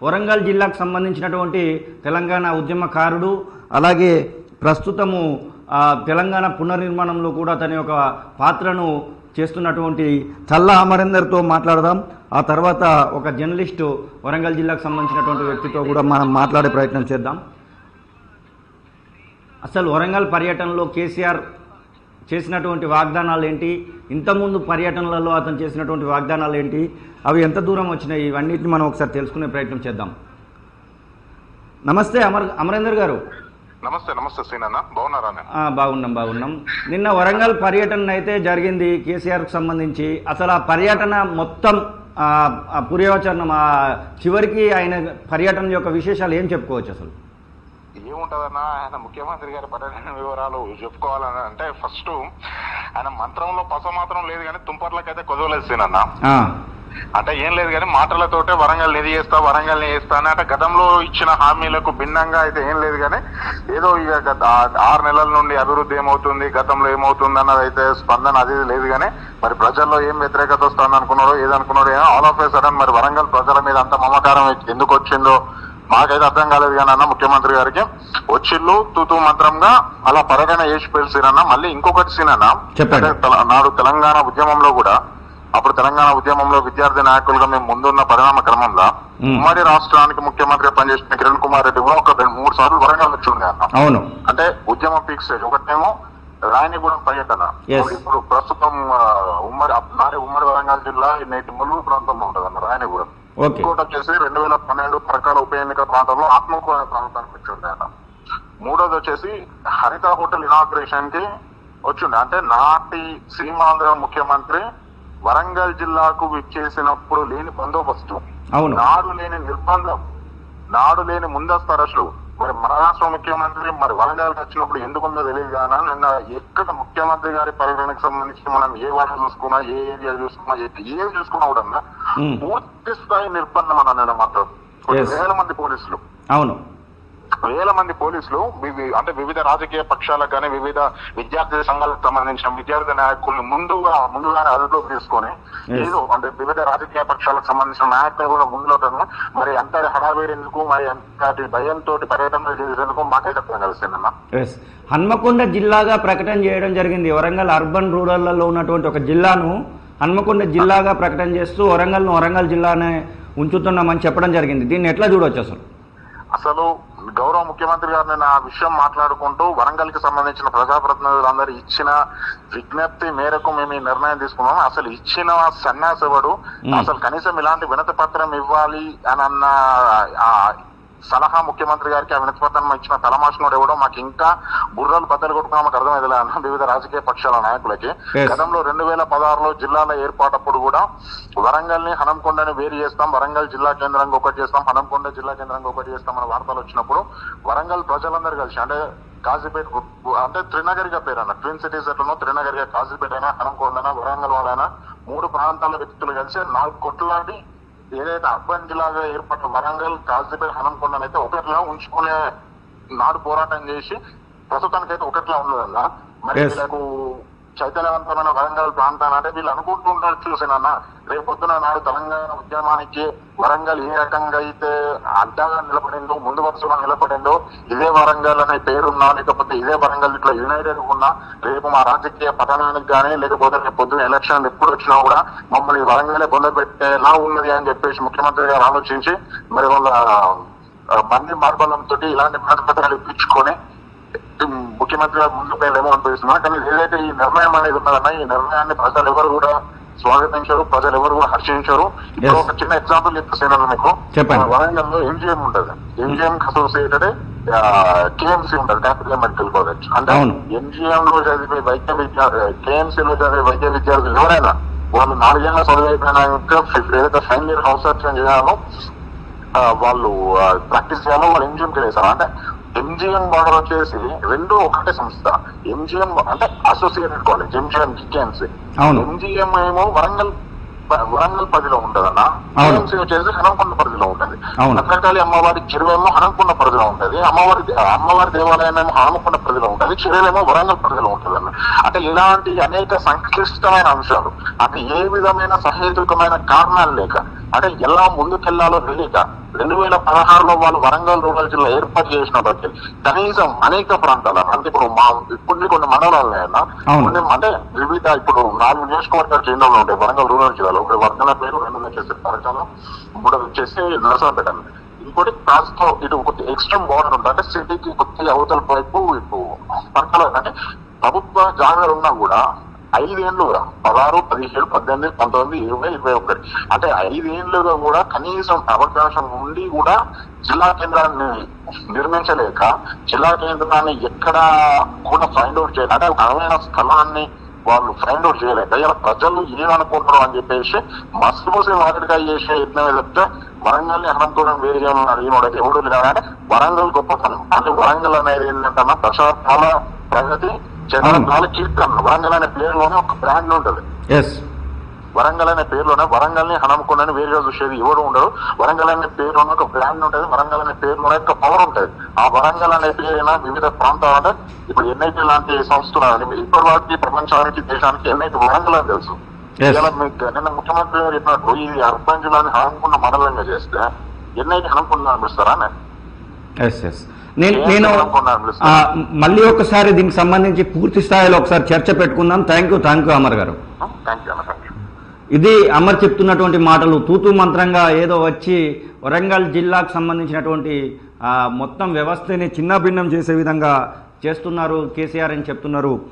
వరంగల్ జిల్లాకు సంబంధించినటువంటి తెలంగాణ ఉద్యమకారుడు అలాగే ప్రస్తుతము ఆ, తెలంగాణ పునర్నిర్మాణంలో కూడా తన యొక్క పాత్రను చేస్తున్నటువంటి చల్లా అమరేందర్తో మాట్లాడదాం ఆ తర్వాత ఒక జర్నలిస్టు వరంగల్ జిల్లాకు సంబంధించినటువంటి వ్యక్తితో కూడా మనం మాట్లాడే ప్రయత్నం చేద్దాం అసలు వరంగల్ పర్యటనలో కేసీఆర్ చేసినటువంటి వాగ్దానాలు ఏంటి ఇంతకుముందు పర్యటనలలో అతను చేసినటువంటి వాగ్దానాలు ఏంటి అవి ఎంత దూరం వచ్చినాయి ఇవన్నిటిని మనం ఒకసారి తెలుసుకునే ప్రయత్నం చేద్దాం నమస్తే అమర్ అమరేందర్ గారు నమస్తే నమస్తే సీనన్న బాగున్నారా నేను ఆ, బాగున్నాం బాగున్నాం నిన్న వరంగల్ పర్యటన అయితే జరిగింది కేసీఆర్కు సంబంధించి అసలు ఆ పర్యటన మొత్తం ఆ, ఆ పుర్యవచనం ఆ చివరికి ఆయన పర్యటన యొక్క విశేషాలు ఏం చెప్పుకోవచ్చు అసలు ఏముంటదన్నా ఆయన ముఖ్యమంత్రి గారి పర్యటన వివరాలు చెప్పుకోవాలని అంటే ఫస్ట్ ఆయన మంత్రంలో పస మాత్రం లేదు కానీ తుంపర్లకైతే కొదవలేదు సీనన్న ఆ, అంటే ఏం లేదు కానీ మాటలతోటే వరంగల్ నిధి చేస్తా వరంగల్ ని చేస్తా అని అంటే గతంలో ఇచ్చిన హామీలకు భిన్నంగా అయితే ఏం లేదు కానీ ఏదో ఇక గత ఆ- ఆరు నెలల నుండి అభివృద్ధి ఏమవుతుంది గతంలో ఏమవుతుంది అన్నది అయితే స్పందన అది ఇది లేదు కానీ మరి ప్రజల్లో ఏం వ్యతిరేకత వస్తుంది అనుకున్నారో ఏదనుకున్నారో ఆల్ ఆఫ్ ఏ సడన్ మరి వరంగల్ ప్రజల మీద అంత మమకారం ఎందుకు వచ్చిందో మాకైతే అర్థం కాలేదు కానీ అన్న ముఖ్యమంత్రి గారికి వచ్చిళ్ళు తూతూ మంత్రంగా అలా పర్యటన చేసి పిలిచిరన్న మళ్ళీ ఇంకొకటి సీనన్న చెప్పండి. అంటే తెల- నాడు తెలంగాణ ఉద్యమంలో కూడా అప్పుడు తెలంగాణ ఉద్యమంలో విద్యార్థి నాయకులుగా మేము ముందున్న పరిణామ క్రమంలో మ్మ్. ఉమ్మడి రాష్ట్రానికి ముఖ్యమంత్రిగా పనిచేసిన కిరణ్ కుమార్ రెడ్డి కూడా ఒక రెండు మూడు సార్లు వరంగల్ వచ్చి ఉండే అన్న అవును అంటే ఉద్యమం పీక్ స్టేజ్ ఒకటేమో రాయనిగూడెం పర్యటన Yes. ఇప్పుడు ప్రస్తుతం ఆ, ఉమ్మడి నాటి ఉమ్మడి వరంగల్ జిల్లా నేటి ములుగు ప్రాంతంలో ఉంటది అన్న రాయనిగూడెం ఓకే ఇంకోటి వచ్చేసి రెండు వేల పన్నెండు పరకాల ఉప ఎన్నిక ప్రాంతంలో ఆత్మకూర అనే ప్రాంతానికి వచ్చి ఉండే అన్న మూడోది వచ్చేసి హరిత హోటల్ ఇనాగ్రేషన్ కి వచ్చిండే అంటే నాటి సీమాంధ్ర ముఖ్యమంత్రి వరంగల్ జిల్లాకు విచ్చేసినప్పుడు లేని బందోబస్తు అవును నాడు లేని నిర్బంధం నాడు లేని ముందస్తు అరెస్టులు మరి మన రాష్ట్ర ముఖ్యమంత్రి మరి వరంగల్ వచ్చినప్పుడు ఎందుకుందో తెలియదు కానీ నిన్న ఎక్కడ ముఖ్యమంత్రి గారి పర్యటనకు సంబంధించి మనం ఏ వార్డు చూసుకున్నా ఏ ఏరియా చూసుకున్నా ఏ- ఏది చూసుకున్నా కూడా మ్మ్. పూర్తి స్థాయి నిర్బంధం అన్న నేను మాత్రం కొన్ని Yes. వేల మంది పోలీసులు అవును వేల మంది పోలీసులు వివి- అంటే వివిధ రాజకీయ పక్షాలకు కానీ వివిధ విద్యార్థి సంఘాలకు సంబంధించిన విద్యార్థి నాయకుల్ని ముందుగా ముందుగానే అదుపులోకి తీసుకొని Yes. ఏదో అంటే వివిధ రాజకీయ పక్షాలకు సంబంధించిన నాయకులు కూడా ముందులో ఉన్నారు. మరి అంత హడావిడి ఎందుకు మరి అంతటి భయంతో పర్యటన చేసేందుకు మాకైతే అర్థం కలిసిందన్న ఎస్ హన్మకొండ జిల్లాగా ప్రకటన చేయడం జరిగింది వరంగల్ అర్బన్ రూరల్లో ఉన్నటువంటి ఒక జిల్లాను హన్మకొండ జిల్లాగా ప్రకటన చేస్తూ వరంగల్ను వరంగల్ జిల్లానే ఉంచుతున్నామని చెప్పడం జరిగింది దీన్ని ఎట్లా చూడవచ్చు అసలు అసలు గౌరవ ముఖ్యమంత్రి గారిని నా విషయం మాట్లాడుకుంటూ వరంగల్ కి సంబంధించిన ప్రజాప్రతినిధులందరూ ఇచ్చిన విజ్ఞప్తి మేరకు మేము ఈ నిర్ణయం తీసుకున్నాం అసలు ఇచ్చిన సన్యాసవుడు మ్మ్. అసలు కనీసం ఇలాంటి వినతి పత్రం ఇవ్వాలి అని అన్న ఆ సలహా ముఖ్యమంత్రి గారికి ఆ వినతి పత్రం ఇచ్చిన తలమాషనుడు ఎవడో మాకు ఇంకా బుర్రలు బద్దలు కొట్టుకున్నా మాకు అర్థమైందిలే అన్న వివిధ రాజకీయ పక్షాల నాయకులకి Yes. గతంలో రెండు వేల పదహారులో జిల్లాల ఏర్పాటప్పుడు కూడా వరంగల్ ని హనంకొండని వేరు చేస్తాం వరంగల్ జిల్లా కేంద్రంగా ఒకటి చేస్తాం హనంకొండ జిల్లా కేంద్రంగా ఒకటి చేస్తాం అనే వార్తలు వచ్చినప్పుడు వరంగల్ ప్రజలందరూ కలిసి అంటే కాజీపేట అంటే త్రినగరిగా పేరు అన్న ట్విన్ సిటీస్ ఎట్లనో త్రినగరిగా కాజీపేట అయినా హనంకొండనా వరంగల్ వాళ్ళైనా మూడు ప్రాంతాల వ్యక్తులు కలిసి నాలుగు కొట్లాంటి ఏదైతే అర్బన్ జిల్లాగా ఏర్పడిన వరంగల్ కాజీపేట హనంకొండని అయితే ఒకటిలా ఉంచుకునే నాడు పోరాటం చేసి ప్రస్తుతానికైతే ఒకట్లా ఉన్నదన్న మరి Yes. వీళ్ళకు చైతన్యవంతమైన వరంగల్ ప్రాంతాన్ని అంటే వీళ్ళు అనుకుంటుంటారు చూసినన్న రేపొద్దున నాడు తెలంగాణ ఉద్యమానికి వరంగల్ ఏ రకంగా అయితే అడ్డాగా నిలబడిందో ముందు వరుసలో నిలబడిందో ఇదే వరంగల్ అనే పేరున్నా లేకపోతే ఇదే వరంగల్ ఇట్లా యునైటెడ్ ఉన్నా రేపు మా రాజకీయ పతనానికి కానీ లేకపోతే రేపు పొద్దున ఎలక్షన్ ఎప్పుడు వచ్చినా కూడా మమ్మల్ని వరంగలే పొందబెట్టేలా ఉన్నది అని చెప్పేసి ముఖ్యమంత్రి గారు ఆలోచించి మరి వాళ్ళ ఆ, మంది మార్బలంతో ఇలాంటి పత్రాలు ఇప్పించుకొని ఉమ్, ముఖ్యమంత్రి గారు ముందు పేర్లేమో అనిపిస్తున్నా కానీ ఏదైతే ఈ నిర్ణయం అనేది ఉన్నదన్న ఈ నిర్ణయాన్ని ప్రజలు ఎవరు కూడా స్వాగతించారు ప్రజలు ఎవరు కూడా హర్షించారు ఇప్పుడు Yes. ఒక చిన్న ఎగ్జాంపుల్ చెప్తాను మీకు చెప్పండి. మన వరంగల్లో ఎంజిఎం ఉంటది ఎంజిఎం అసోసియేటెడ్ కేఎంసీ ఉంటది క్యాపిటల్ మెడికల్ కాలేజ్ అంటే అవును. ఎంజిఎం లో చదివే వైద్య విద్యార్థి కేఎంసీ లో చదివే వైద్య విద్యార్థులు ఎవరైనా వాళ్ళు నాలుగేళ్ల చదువు అయిపోయినాక ఫిఫ్- ఏదైతే ఫైనల్ ఇయర్ హౌస్ సర్జన్ చేయాలో ఆ, వాళ్ళు ప్రాక్టీస్ చేయాలో వాళ్ళు ఎంజిఎం చేశారు అంటే ఎంజిఎం బార్డర్ వచ్చేసి రెండు ఒకటే సంస్థ ఎంజిఎం అంటే అసోసియేటెడ్ కాలేజ్ ఎంజిఎం కేఎంసీ అవును. ఎంజిఎం ఏమో వరంగల్ వరంగల్ పరిధిలో ఉంటదన్న అవును. కేఎంసీ వచ్చేసి హనంకొండ పరిధిలో ఉంటది అవును. భద్రకాళి అమ్మవారి చెరువేమో హనంకొండ పరిధిలో ఉంటది అమ్మవారి దే- అమ్మవారి దేవాలయం ఏమో హనుమకొండ పరిధిలో ఉంటది చెరువేమో వరంగల్ పరిధిలో ఉంటది అన్న అంటే ఇలాంటి అనేక సంక్లిష్టమైన అంశాలు అంటే ఏ విధమైన సహేతుకమైన కారణాలు లేక అంటే ఎలా ముందుకెళ్లాలో తెలియక రెండు వేల పదహారులో వాళ్ళు వరంగల్ రూరల్ జిల్లా ఏర్పాటు చేసినప్పటికీ కనీసం అనేక ప్రాంతాల అంటే ఇప్పుడు మా ఇప్పుడు కొన్ని మండలాలు ఉన్నాయన్న అవును. కొన్ని అంటే వివిధ ఇప్పుడు నాలుగు నియోజకవర్గాల కేంద్రంలో ఉంటాయి వరంగల్ రూరల్ జిల్లాలో ఒకటి వర్ధన పేరు రెండు వచ్చేసి పరకాలం మూడోది వచ్చేసి నరసరాపేట ఇంకోటి కాస్త ఇటు కొద్ది ఎక్స్ట్రీమ్ బోర్డర్ ఉంటుంది అంటే సిటీకి కొద్దిగా అవతల వైపు ఇటు పక్కన అంటే ప్రభుత్వ జాగాలు ఉన్నా కూడా ఐదేళ్లు పదహారు పదిహేడు పద్దెనిమిది పంతొమ్మిది ఇరవై ఇరవై ఒకటి అంటే ఐదేళ్లుగా కూడా కనీసం అవకాశం ఉండి కూడా జిల్లా కేంద్రాన్ని నిర్మించలేక జిల్లా కేంద్రాన్ని ఎక్కడ కూడా ఫైండ్ అవుట్ చేయాలి అంటే ఒక అనువైన స్థలాన్ని వాళ్ళు ఫైండ్ అవుట్ చేయలేక ఇలా ప్రజలు ఏమనుకుంటారు అని చెప్పేసి మస్తు మోసి మాదిరిగా చేసే యత్నం చెప్తే వరంగల్ ని అనంతపురం వేరే చేయమన్నారు ఈయనోడైతే ఎవడు లేదు అంటే వరంగల్ గొప్పతనం అంటే వరంగల్ అనేది ఏంటంటే దశాబ్దాల ప్రగతి చంద్రకాల కీర్తన వరంగల్ అనే పేరులోనే ఒక బ్రాండ్ ఉంటది ఎస్ వరంగల్ అనే పేరులోనే వరంగల్ ని హనంకొండని వేరుగా చూసేది ఎవరు ఉండరు వరంగల్ అనే పేరులోనే ఒక బ్రాండ్ ఉంటది వరంగల్ అనే పేరులోనే ఒక పవర్ ఉంటది ఆ వరంగల్ అనే పేరైనా వివిధ ప్రాంతాలు అంటే ఇప్పుడు ఎన్ఐటి లాంటి సంస్థలు అని ఇప్పటి వరకు ప్రపంచానికి దేశానికి ఎన్ఐటి వరంగల్ అని తెలుసు Yes. ఇలా మీకు నిన్న ముఖ్యమంత్రి గారు చెప్పినట్టు ఈ అర్బన్ జిల్లాని హనంకొండ మండలంగా చేస్తే ఎన్ఐటి హనంకొండ అనిపిస్తారా ఎస్ ఎస్ నేను నేను ఆ, మళ్ళీ ఒకసారి దీనికి సంబంధించి పూర్తి స్థాయిలో ఒకసారి చర్చ పెట్టుకుందాం thank you thank you Amar garu thank you అన్న థ్యాంక్ యూ ఇది అమర్ చెప్తున్నటువంటి మాటలు తూతూ మంత్రంగా ఏదో వచ్చి వరంగల్ జిల్లాకు సంబంధించినటువంటి ఆ, మొత్తం వ్యవస్థని చిన్న భిన్నం చేసే విధంగా చేస్తున్నారు కేసీఆర్ అని చెప్తున్నారు